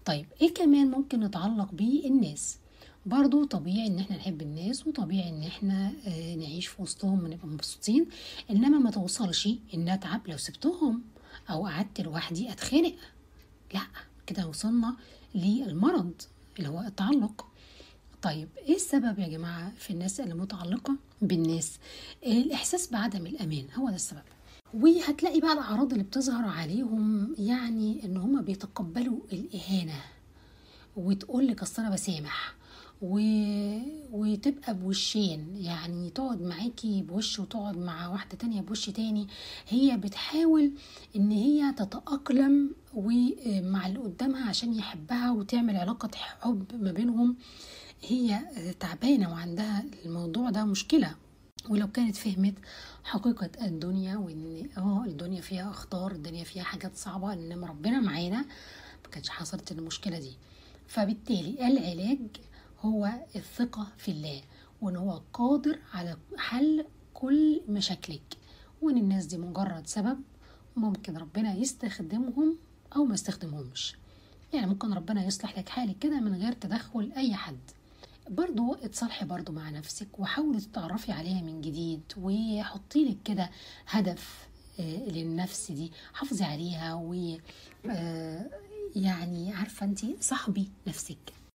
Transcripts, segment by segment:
طيب ايه كمان ممكن نتعلق بيه الناس برضو طبيعي ان احنا نحب الناس وطبيعي ان احنا آه، نعيش في وسطهم ونبقى مبسوطين انما ما توصلش ان اتعب لو سبتهم او قعدت لوحدي اتخنق لا كده وصلنا للمرض اللي هو التعلق طيب ايه السبب يا جماعة في الناس اللي متعلقة بالناس الاحساس بعدم الامان هو ده السبب وهتلاقي بقى الاعراض اللي بتظهر عليهم يعني ان هما بيتقبلوا الاهانة وتقول لك اصل انا بسامح و... وتبقى بوشين يعني تقعد معاكي بوش وتقعد مع واحدة تانية بوش تاني هي بتحاول ان هي تتأقلم ومع اللي قدامها عشان يحبها وتعمل علاقة حب ما بينهم هي تعبانة وعندها الموضوع ده مشكلة ولو كانت فهمت حقيقة الدنيا وان اه الدنيا فيها اخطار الدنيا فيها حاجات صعبة انما ربنا معانا ما كانش حصلت المشكلة دي فبالتالي العلاج هو الثقة في الله وان هو قادر على حل كل مشاكلك وان الناس دي مجرد سبب ممكن ربنا يستخدمهم او ما يستخدمهمش يعني ممكن ربنا يصلح لك حالك كده من غير تدخل اي حد برضو اتصالحي برضو مع نفسك وحاولي تتعرفي عليها من جديد وحطي لك كده هدف آه، للنفس دي حافظي عليها و آه، يعني عارفه انت صاحبي نفسك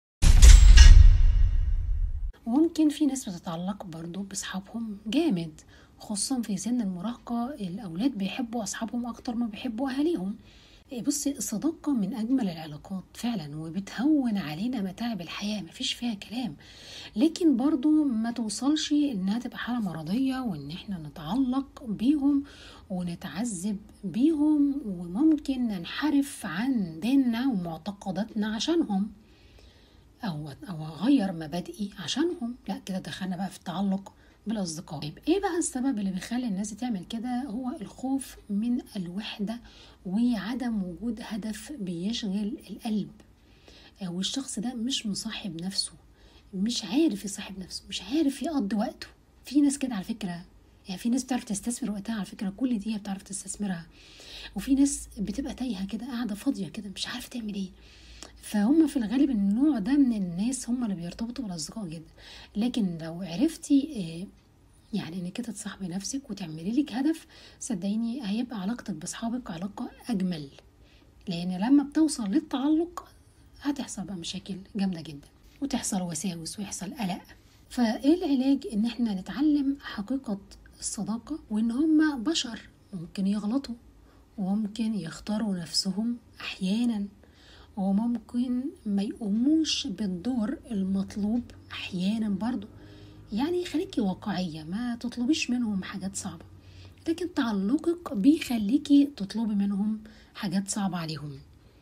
وممكن في ناس بتتعلق برضو بأصحابهم جامد خصوصا في سن المراهقة الأولاد بيحبوا أصحابهم أكتر ما بيحبوا أهاليهم إيه بصي الصداقة من أجمل العلاقات فعلا وبتهون علينا متاعب الحياة مفيش فيها كلام لكن برضو ما توصلش إنها تبقى حالة مرضية وإن إحنا نتعلق بيهم ونتعذب بيهم وممكن ننحرف عن ديننا ومعتقداتنا عشانهم او او اغير مبادئي عشانهم لا كده دخلنا بقى في التعلق بالاصدقاء طيب ايه بقى السبب اللي بيخلي الناس تعمل كده هو الخوف من الوحده وعدم وجود هدف بيشغل القلب آه، والشخص ده مش مصاحب نفسه مش عارف يصاحب نفسه مش عارف يقضي وقته في ناس كده على فكره يعني في ناس بتعرف تستثمر وقتها على فكره كل دي هي بتعرف تستثمرها وفي ناس بتبقى تايهه كده قاعده فاضيه كده مش عارفه تعمل ايه فهم في الغالب النوع ده من الناس هم اللي بيرتبطوا بالاصدقاء جدا لكن لو عرفتي آه، يعني انك كده تصاحبي نفسك وتعملي لك هدف صدقيني هيبقى علاقتك باصحابك علاقه اجمل لان لما بتوصل للتعلق هتحصل بقى مشاكل جامده جدا وتحصل وساوس ويحصل قلق فايه العلاج ان احنا نتعلم حقيقه الصداقه وان هم بشر ممكن يغلطوا وممكن يختاروا نفسهم احيانا وممكن ما يقوموش بالدور المطلوب احيانا برضو يعني خليكي واقعيه ما تطلبيش منهم حاجات صعبه لكن تعلقك بيخليكي تطلبي منهم حاجات صعبه عليهم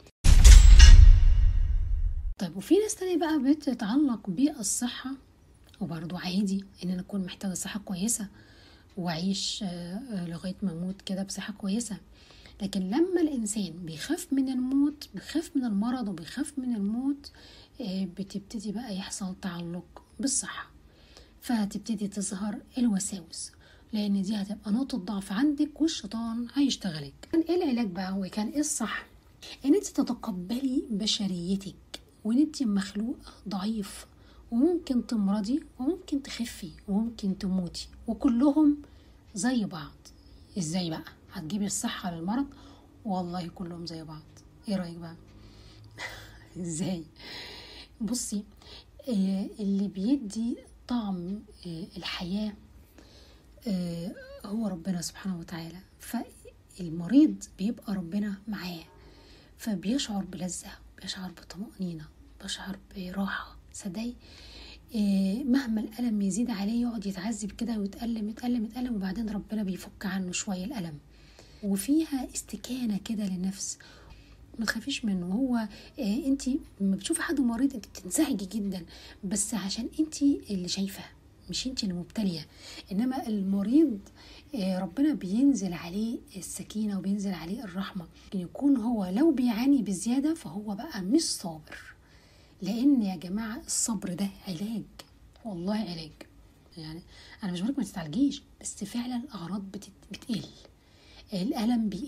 طيب وفي ناس تانية بقى بتتعلق بالصحة وبرضو عادي ان انا اكون محتاجة صحة كويسة واعيش آه، آه، لغاية ما اموت كده بصحة كويسة لكن لما الانسان بيخاف من الموت بيخاف من المرض وبيخاف من الموت آه، بتبتدي بقى يحصل تعلق بالصحة فهتبتدي تظهر الوساوس لان دي هتبقى نقطة ضعف عندك والشيطان هيشتغلك كان ايه العلاج بقى وكان ايه الصح ان انت تتقبلي بشريتك وان انت مخلوق ضعيف وممكن تمرضي وممكن تخفي وممكن تموتي وكلهم زي بعض ازاي بقى هتجيبي الصحة للمرض والله كلهم زي بعض ايه رأيك بقى ازاي بصي آه، اللي بيدي طعم آه، الحياة آه، هو ربنا سبحانه وتعالى فالمريض بيبقى ربنا معاه فبيشعر بلذة بيشعر بطمأنينة بيشعر براحة صدقي إيه، مهما الألم يزيد عليه يقعد يتعذب كده ويتألم يتألم يتألم وبعدين ربنا بيفك عنه شوية الألم وفيها استكانة كده للنفس ما تخافيش منه هو إيه انت لما بتشوفي حد مريض انت بتنزعجي جدا بس عشان انت اللي شايفه مش انت اللي مبتليه انما المريض إيه ربنا بينزل عليه السكينه وبينزل عليه الرحمه ممكن يكون هو لو بيعاني بزياده فهو بقى مش صابر لان يا جماعه الصبر ده علاج والله علاج يعني انا مش بقولك ما تستعالجيش بس فعلا الاعراض بتت- بتقل الالم بيقل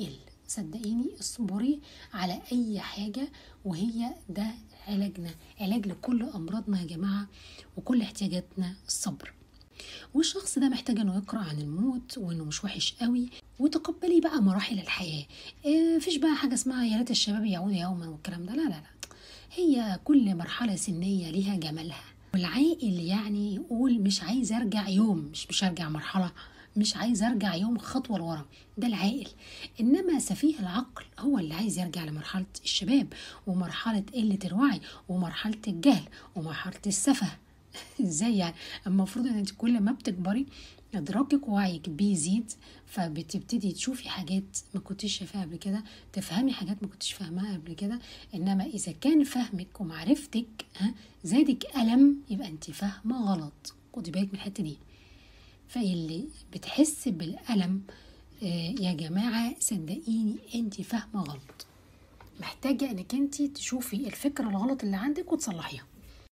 صدقيني اصبري على اي حاجة وهي ده علاجنا علاج لكل امراضنا يا جماعة وكل احتياجاتنا الصبر والشخص ده محتاج انه يقرا عن الموت وانه مش وحش قوي وتقبلي بقى مراحل الحياه إيه مفيش بقى حاجه اسمها يا ريت الشباب يعود يوما والكلام ده لا لا لا هي كل مرحله سنيه ليها جمالها والعاقل يعني يقول مش عايز ارجع يوم مش مش ارجع مرحله مش عايز ارجع يوم خطوه لورا ده العاقل انما سفيه العقل هو اللي عايز يرجع لمرحله الشباب ومرحله قله الوعي ومرحله الجهل ومرحله السفه ازاي يعني المفروض ان انت كل ما بتكبري ادراكك ووعيك بيزيد فبتبتدي تشوفي حاجات ما كنتيش شايفاها قبل كده تفهمي حاجات ما كنتيش فاهماها قبل كده انما اذا كان فهمك ومعرفتك ها زادك الم يبقى انت فاهمه غلط خدي بالك من الحته دي فاللي بتحس بالالم آه يا جماعه صدقيني انت فاهمه غلط محتاجه انك انت تشوفي الفكره الغلط اللي عندك وتصلحيها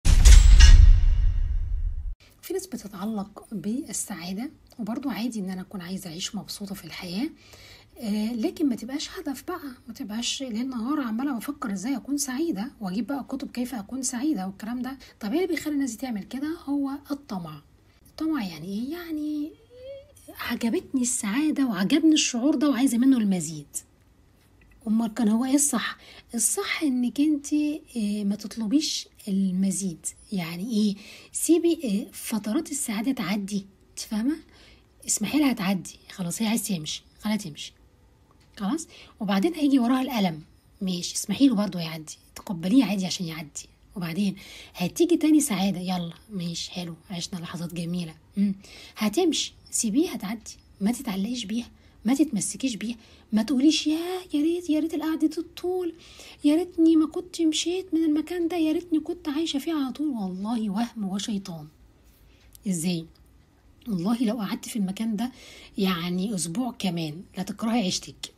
في ناس بتتعلق بالسعادة وبرضو عادي ان انا اكون عايزة اعيش مبسوطة في الحياة آه لكن ما تبقاش هدف بقى ما تبقاش ليل نهار عمالة بفكر ازاي اكون سعيدة واجيب بقى كتب كيف اكون سعيدة والكلام ده طب ايه اللي بيخلي الناس تعمل كده هو الطمع الطمع يعني ايه يعني عجبتني السعادة وعجبني الشعور ده وعايزة منه المزيد امال كان هو ايه الصح الصح انك انت ما تطلبيش المزيد يعني ايه سيبي فترات السعاده تعدي انت فاهمه اسمحي لها تعدي خلاص هي عايز تمشي خليها تمشي خلاص وبعدين هيجي وراها الالم ماشي اسمحي له برضه يعدي تقبليه عادي عشان يعدي وبعدين هتيجي تاني سعاده يلا ماشي حلو عشنا لحظات جميله مم. هتمشي سيبيها تعدي ما تتعلقيش بيها ما تتمسكيش بيها ما تقوليش يا يا ريت يا ريت القعده الطول يا ريتني ما كنت مشيت من المكان ده يا ريتني كنت عايشه فيه على طول والله وهم وشيطان ازاي والله لو قعدت في المكان ده يعني اسبوع كمان لا تكرهي عيشتك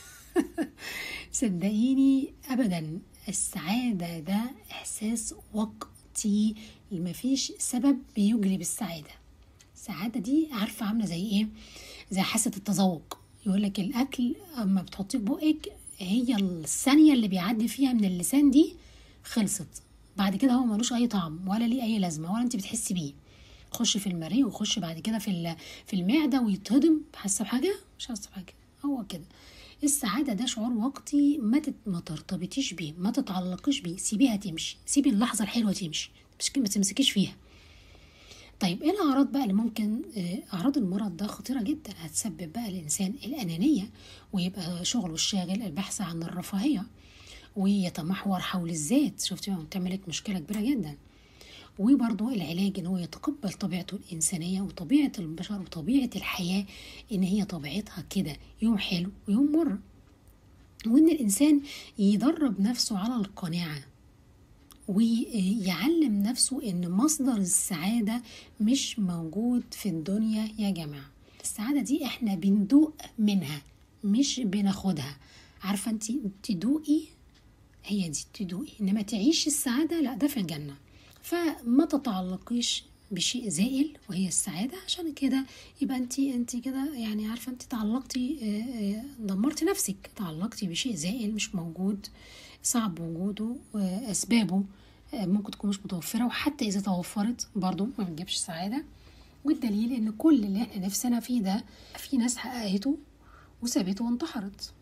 صدقيني ابدا السعاده ده احساس وقتي مفيش سبب بيجلب السعاده السعاده دي عارفه عامله زي ايه زي حاسه التذوق يقول لك الاكل اما بتحطيه في بقك هي الثانيه اللي بيعدي فيها من اللسان دي خلصت بعد كده هو ملوش اي طعم ولا ليه اي لازمه ولا انت بتحسي بيه خش في المريء وخش بعد كده في في المعده ويتهضم حاسه بحاجه مش حاسه بحاجه هو كده السعادة ده شعور وقتي ما تت... ما ترتبطيش بيه ما تتعلقيش بيه سيبيها تمشي سيبي اللحظة الحلوة تمشي مش ما تمسكيش فيها طيب ايه الاعراض بقى اللي ممكن اعراض المرض ده خطيره جدا هتسبب بقى الانسان الانانيه ويبقى شغله الشاغل البحث عن الرفاهيه ويتمحور حول الذات شفتي بتعمل لك مشكله كبيره جدا وبرضه العلاج ان هو يتقبل طبيعته الانسانيه وطبيعه البشر وطبيعه الحياه ان هي طبيعتها كده يوم حلو ويوم مر وان الانسان يدرب نفسه على القناعه ويعلم نفسه ان مصدر السعادة مش موجود في الدنيا يا جماعة السعادة دي احنا بندوق منها مش بناخدها عارفة انت تدوقي هي دي تدوقي انما تعيش السعادة لا ده في الجنة فما تتعلقيش بشيء زائل وهي السعادة عشان كده يبقى انت انت كده يعني عارفة انت تعلقتي دمرتي نفسك تعلقتي بشيء زائل مش موجود صعب وجوده اسبابه ممكن تكون مش متوفره وحتى اذا توفرت برضو ما بتجيبش سعاده والدليل ان كل اللي احنا نفسنا فيه ده في ناس حققته وسابته وانتحرت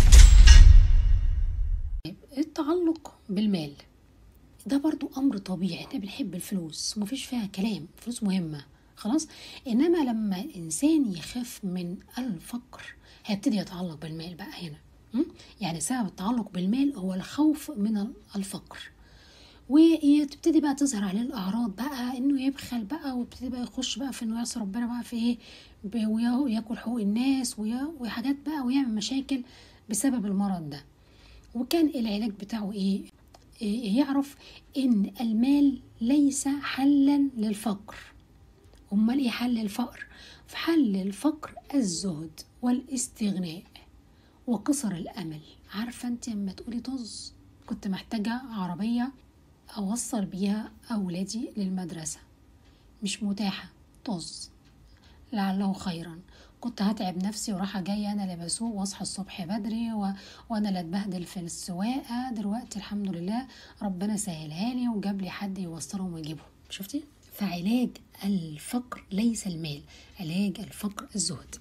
التعلق بالمال ده برضو امر طبيعي احنا بنحب الفلوس ومفيش فيها كلام فلوس مهمه خلاص انما لما الانسان يخاف من الفقر هيبتدي يتعلق بالمال بقى هنا يعني سبب التعلق بالمال هو الخوف من الفقر وتبتدي بقى تظهر عليه الاعراض بقى انه يبخل بقى ويبتدي بقى يخش بقى في انه يعصي ربنا بقى في ايه وياكل حقوق الناس وحاجات بقى ويعمل مشاكل بسبب المرض ده وكان العلاج بتاعه ايه, إيه يعرف ان المال ليس حلا للفقر امال ايه حل الفقر فحل الفقر الزهد والاستغناء وقصر الامل عارفه انت لما تقولي طز كنت محتاجه عربيه اوصل بيها اولادي للمدرسه مش متاحه طز لعله خيرا كنت هتعب نفسي وراحة جاية أنا اللي بسوق وأصحى الصبح بدري و... وأنا اللي أتبهدل في السواقة دلوقتي الحمد لله ربنا سهلها لي وجاب لي حد يوصلهم ويجيبهم شفتي؟ فعلاج الفقر ليس المال علاج الفقر الزهد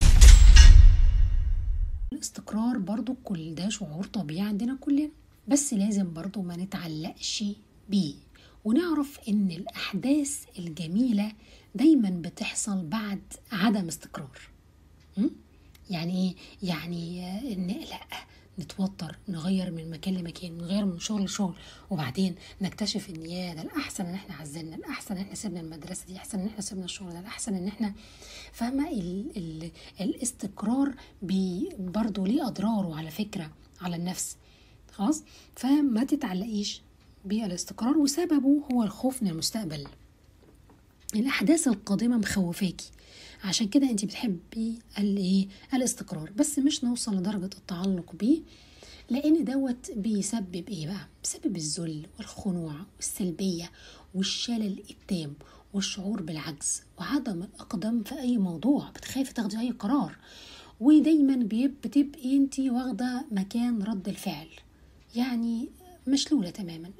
الاستقرار برضو كل ده شعور طبيعي عندنا كلنا بس لازم برضو ما نتعلقش بيه ونعرف ان الاحداث الجميله دايما بتحصل بعد عدم استقرار م? يعني ايه يعني آه، نقلق نتوتر نغير من مكان لمكان نغير من شغل لشغل وبعدين نكتشف ان يا ده الاحسن ان احنا عزلنا الاحسن ان احنا سيبنا المدرسه دي احسن ان احنا سيبنا الشغل ده الاحسن ان احنا فاهمه ال ال الاستقرار بي برضه ليه اضراره على فكره على النفس خلاص فما تتعلقيش بالاستقرار وسببه هو الخوف من المستقبل الاحداث القادمه مخوفاكي عشان كده انت بتحبي الايه الاستقرار بس مش نوصل لدرجه التعلق بيه لان دوت بيسبب ايه بقى بيسبب الذل والخنوع والسلبيه والشلل التام والشعور بالعجز وعدم الاقدام في اي موضوع بتخافي تاخدي اي قرار ودايما بيب- بتبقي انت واخده مكان رد الفعل يعني مشلوله تماما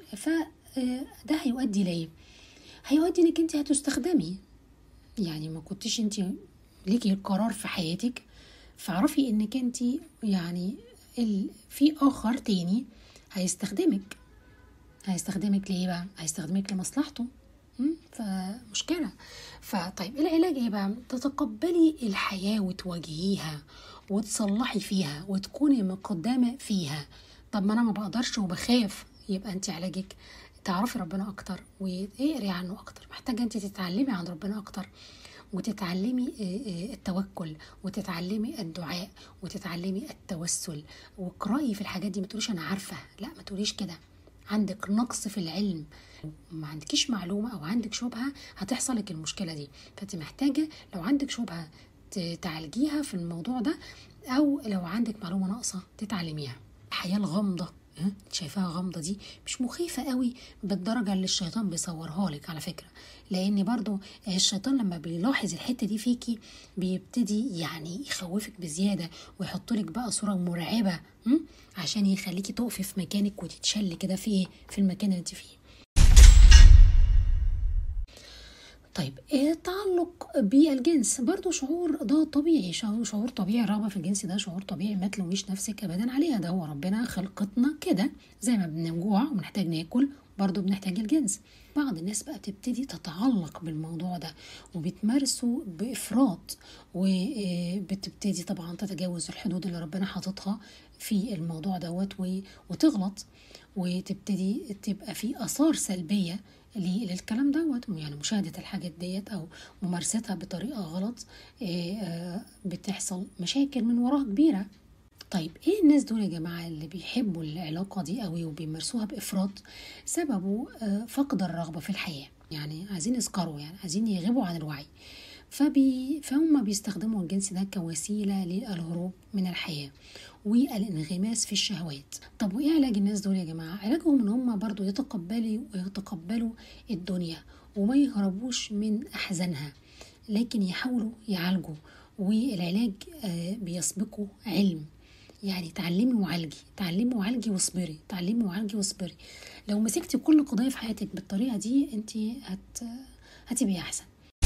فده هيؤدي ليه هيؤدي انك انت هتستخدمي يعني ما كنتش انت ليكي قرار في حياتك فاعرفي انك انت يعني ال... في اخر تاني هيستخدمك هيستخدمك ليه بقى هيستخدمك لمصلحته مم؟ فمشكلة فطيب العلاج ايه بقى تتقبلي الحياة وتواجهيها وتصلحي فيها وتكوني مقدمة فيها طب ما انا ما بقدرش وبخاف يبقى انت علاجك تعرفي ربنا اكتر واقري عنه اكتر محتاجة انت تتعلمي عن ربنا اكتر وتتعلمي آه، آه، التوكل وتتعلمي الدعاء وتتعلمي التوسل واقرأي في الحاجات دي ما تقوليش انا عارفة لا ما تقوليش كده عندك نقص في العلم ما عندكيش معلومة أو عندك شبهة هتحصل لك المشكلة دي فأنت محتاجة لو عندك شبهة ت- تعالجيها في الموضوع ده أو لو عندك معلومة ناقصة تتعلميها الحياة الغامضة ها؟ انت شايفاها غامضة دي مش مخيفة قوي بالدرجة اللي الشيطان بيصورها لك على فكرة لأن برضو الشيطان لما بيلاحظ الحتة دي فيكي بيبتدي يعني يخوفك بزيادة ويحط لك بقى صورة مرعبة م? عشان يخليكي تقفي في مكانك وتتشلي كده في ايه في المكان اللي انت فيه طيب إيه التعلق بالجنس برضو شعور ده طبيعي شعور, شعور طبيعي الرغبة في الجنس ده شعور طبيعي ما تلوميش نفسك أبدا عليها ده هو ربنا خلقتنا كده زي ما بنجوع وبنحتاج ناكل برضو بنحتاج الجنس بعض الناس بقى بتبتدي تتعلق بالموضوع ده وبتمارسه بإفراط وبتبتدي طبعا تتجاوز الحدود اللي ربنا حاططها في الموضوع دوت و- وتغلط وتبتدي تبقى في آثار سلبية ليه- للكلام دوت يعني مشاهدة الحاجات ديت أو ممارستها بطريقة غلط إيه، آه، بتحصل مشاكل من وراها كبيرة طيب ايه الناس دول يا جماعة اللي بيحبوا العلاقة دي قوي وبيمارسوها بإفراط سببه آه، فقد الرغبة في الحياة يعني عايزين يسكروا يعني عايزين يغيبوا عن الوعي فبي فهم بيستخدموا الجنس ده كوسيلة للهروب من الحياة والانغماس في الشهوات طب وايه علاج الناس دول يا جماعة علاجهم ان هم برضو يتقبلوا ويتقبلوا الدنيا وما يهربوش من احزانها لكن يحاولوا يعالجوا والعلاج آه، بيسبقه علم يعني تعلمي وعالجي تعلمي وعالجي واصبري تعلمي وعالجي واصبري لو مسكتي كل قضية في حياتك بالطريقة دي انت هت هتبقي احسن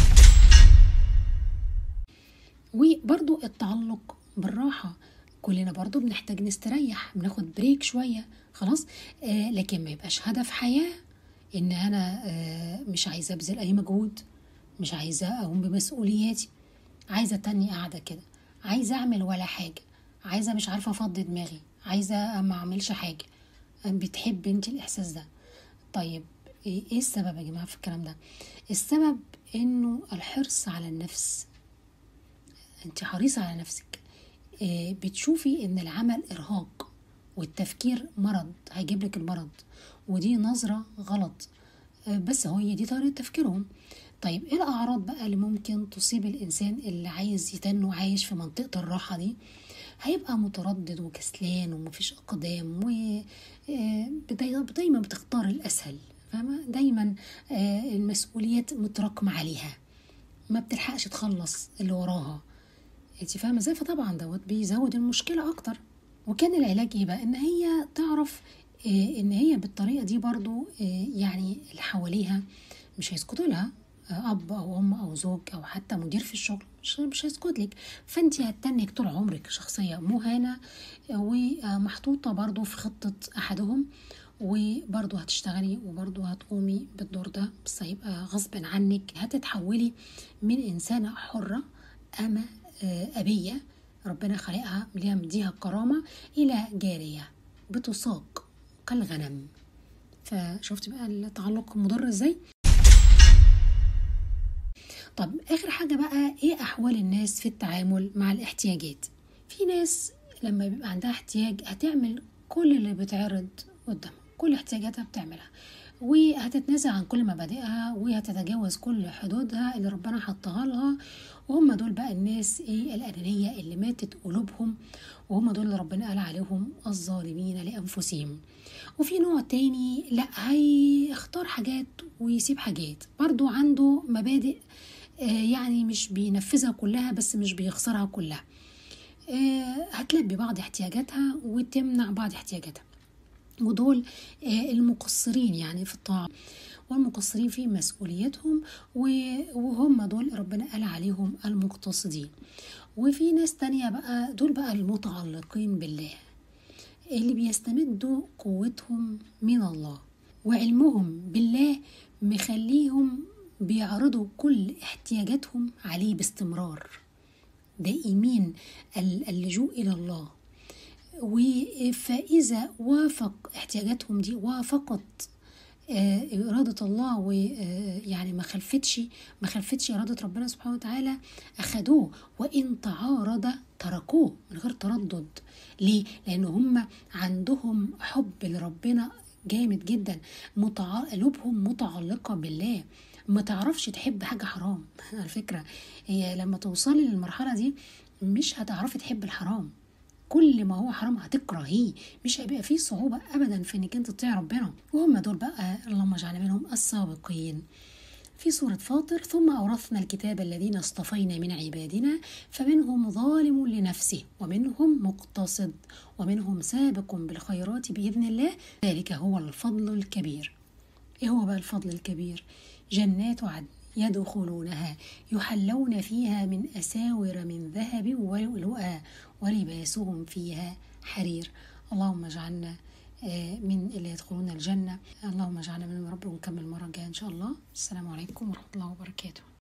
وبرضو التعلق بالراحة كلنا برضو بنحتاج نستريح بناخد بريك شوية خلاص آه لكن ما يبقاش هدف حياة ان انا آه مش عايزة ابذل اي مجهود مش عايزة اقوم بمسؤولياتي عايزة تاني قاعدة كده عايزة اعمل ولا حاجة عايزة مش عارفة افضي دماغي عايزة ما اعملش حاجة بتحب انت الاحساس ده طيب ايه إيه السبب يا جماعة في الكلام ده السبب انه الحرص على النفس انت حريصة على نفسك آه، بتشوفي ان العمل ارهاق والتفكير مرض هيجيب لك المرض ودي نظرة غلط آه، بس هو هي دي طريقة تفكيرهم طيب ايه الاعراض بقى اللي ممكن تصيب الانسان اللي عايز يتن وعايش في منطقة الراحة دي هيبقى متردد وكسلان ومفيش اقدام و آه، بداي- دايما بتختار الاسهل فاهمة دايما آه، المسؤوليات متراكمة عليها ما بتلحقش تخلص اللي وراها انت فاهمه ازاي فطبعا دوت بيزود المشكله اكتر وكان العلاج ايه بقى ان هي تعرف إيه ان هي بالطريقه دي برضو إيه يعني اللي حواليها مش هيسكتوا لها اب او ام او زوج او حتى مدير في الشغل مش مش هيسكت لك فانت هتتنك طول عمرك شخصيه مهانه ومحطوطه برضو في خطه احدهم وبرضه هتشتغلي وبرضه هتقومي بالدور ده بس هيبقى غصب عنك هتتحولي من إنسانة حرة أما أبية ربنا خلقها ليها مديها الكرامة إلى جارية بتساق كالغنم فشفت بقى التعلق مضر ازاي طب آخر حاجة بقى إيه أحوال الناس في التعامل مع الاحتياجات في ناس لما بيبقى عندها احتياج هتعمل كل اللي بيتعرض قدامها كل احتياجاتها بتعملها وهتتنازل عن كل مبادئها وهتتجاوز كل حدودها اللي ربنا حطها لها وهم دول بقى الناس ايه الأنانية اللي ماتت قلوبهم وهم دول اللي ربنا قال عليهم الظالمين لأنفسهم وفي نوع تاني لا هيختار حاجات ويسيب حاجات برضو عنده مبادئ آه يعني مش بينفذها كلها بس مش بيخسرها كلها آه هتلبي بعض احتياجاتها وتمنع بعض احتياجاتها ودول المقصرين يعني في الطاعة والمقصرين في مسؤوليتهم وهم دول ربنا قال عليهم المقتصدين وفي ناس تانية بقى دول بقى المتعلقين بالله اللي بيستمدوا قوتهم من الله وعلمهم بالله مخليهم بيعرضوا كل احتياجاتهم عليه باستمرار دائمين اللجوء إلى الله فإذا وافق احتياجاتهم دي وافقت إرادة الله ويعني ما خلفتش ما خلفتش إرادة ربنا سبحانه وتعالى أخدوه وإن تعارض تركوه من غير تردد ليه؟ لأن هم عندهم حب لربنا جامد جدا متع... قلوبهم متعلقة بالله ما تعرفش تحب حاجة حرام على فكرة هي لما توصلي للمرحلة دي مش هتعرفي تحب الحرام كل ما هو حرام هتكرهيه مش هيبقى فيه صعوبة أبدا في إنك أنت تطيع ربنا وهم دول بقى اللهم اجعلنا منهم السابقين في سورة فاطر ثم أورثنا الكتاب الذين اصطفينا من عبادنا فمنهم ظالم لنفسه ومنهم مقتصد ومنهم سابق بالخيرات بإذن الله ذلك هو الفضل الكبير إيه هو بقى الفضل الكبير جنات عدن يدخلونها يحلون فيها من أساور من ذهب ولؤلؤا ولباسهم فيها حرير اللهم اجعلنا من اللي يدخلون الجنة اللهم اجعلنا منهم رب ونكمل المرة الجاية إن شاء الله السلام عليكم ورحمة الله وبركاته